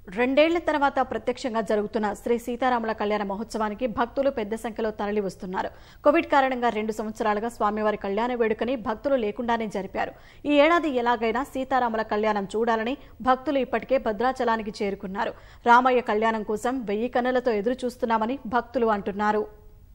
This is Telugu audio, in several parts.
రెండేళ్ల తర్వాత ప్రత్యక్షంగా జరుగుతున్న శ్రీ సీతారాముల కళ్యాణ మహోత్సవానికి భక్తులు పెద్ద సంఖ్యలో తరలి వస్తున్నారు కోవిడ్ కారణంగా రెండు సంవత్సరాలుగా స్వామివారి కళ్యాణ వేడుకని భక్తులు లేకుండానే జరిపారు ఈ ఏడాది ఎలాగైనా సీతారాముల కళ్యాణం చూడాలని భక్తులు ఇప్పటికే భద్రాచలానికి చేరుకున్నారు రామయ్య కళ్యాణం కోసం వెయ్యి కన్నులతో ఎదురు చూస్తున్నామని భక్తులు అంటున్నారు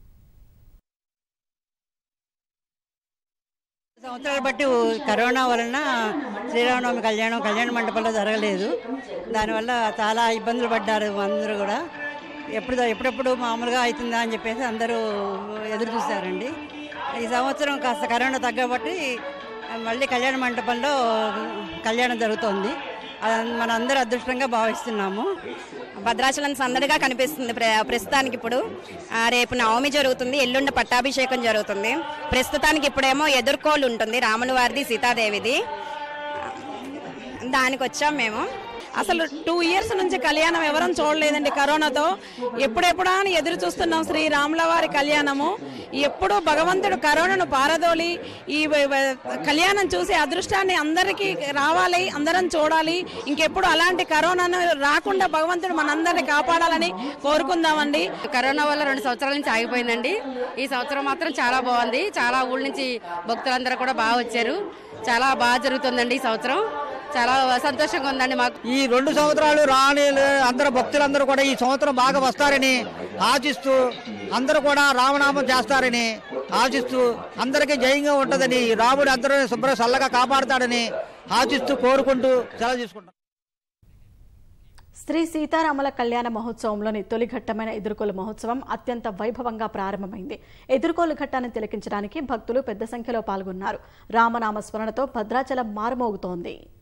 సంవత్సరాలు బట్టి కరోనా వలన శ్రీరామనవమి కళ్యాణం కళ్యాణ మండపంలో జరగలేదు దానివల్ల చాలా ఇబ్బందులు పడ్డారు అందరూ కూడా ఎప్పుడు ఎప్పుడెప్పుడు మామూలుగా అవుతుందా అని చెప్పేసి అందరూ ఎదురు చూశారండి ఈ సంవత్సరం కాస్త కరోనా తగ్గబట్టి మళ్ళీ కళ్యాణ మండపంలో కళ్యాణం జరుగుతోంది అది మన అందరూ అదృష్టంగా భావిస్తున్నాము భద్రాచలం సందడిగా కనిపిస్తుంది ప్ర- ప్రస్తుతానికి ఇప్పుడు ఆ, రేపు నవమి జరుగుతుంది ఎల్లుండి పట్టాభిషేకం జరుగుతుంది ప్రస్తుతానికి ఇప్పుడేమో ఎదుర్కోలు ఉంటుంది రాముల వారిది సీతాదేవిది దానికి వచ్చాం మేము అసలు టూ ఇయర్స్ నుంచి కళ్యాణం ఎవరం చూడలేదండి కరోనాతో ఎప్పుడెప్పుడా అని ఎదురు చూస్తున్నాం శ్రీ రాముల వారి కళ్యాణము ఎప్పుడూ భగవంతుడు కరోనాను పారదోలి ఈ వ- వ- కళ్యాణం చూసి అదృష్టాన్ని అందరికీ రావాలి అందరం చూడాలి ఇంకెప్పుడు అలాంటి కరోనాను రాకుండా భగవంతుడు మనందరిని కాపాడాలని కోరుకుందామండి కరోనా వల్ల రెండు సంవత్సరాల నుంచి ఆగిపోయిందండి ఈ సంవత్సరం మాత్రం చాలా బాగుంది చాలా ఊళ్ళ నుంచి భక్తులందరూ కూడా బాగా వచ్చారు చాలా బాగా జరుగుతుందండి ఈ సంవత్సరం చాలా సంతోషంగా ఉందండి మాకు ఈ రెండు సంవత్సరాలు రాని అందరు భక్తులందరూ కూడా ఈ సంవత్సరం బాగా వస్తారని ఆశిస్తూ అందరూ కూడా రామనామం చేస్తారని ఆశిస్తూ అందరికీ జయంగా ఉంటుందని రాముడు అందరూ శుభ్ర చల్లగా కాపాడుతాడని ఆశిస్తూ కోరుకుంటూ సెలవు తీసుకుంటాం శ్రీ సీతారాముల కళ్యాణ మహోత్సవంలోని తొలి ఘట్టమైన ఎదుర్కోలు మహోత్సవం అత్యంత వైభవంగా ప్రారంభమైంది ఎదుర్కోలు ఘట్టాన్ని తిలకించడానికి భక్తులు పెద్ద సంఖ్యలో పాల్గొన్నారు రామనామ స్మరణతో భద్రాచలం మారుమోగుతోంది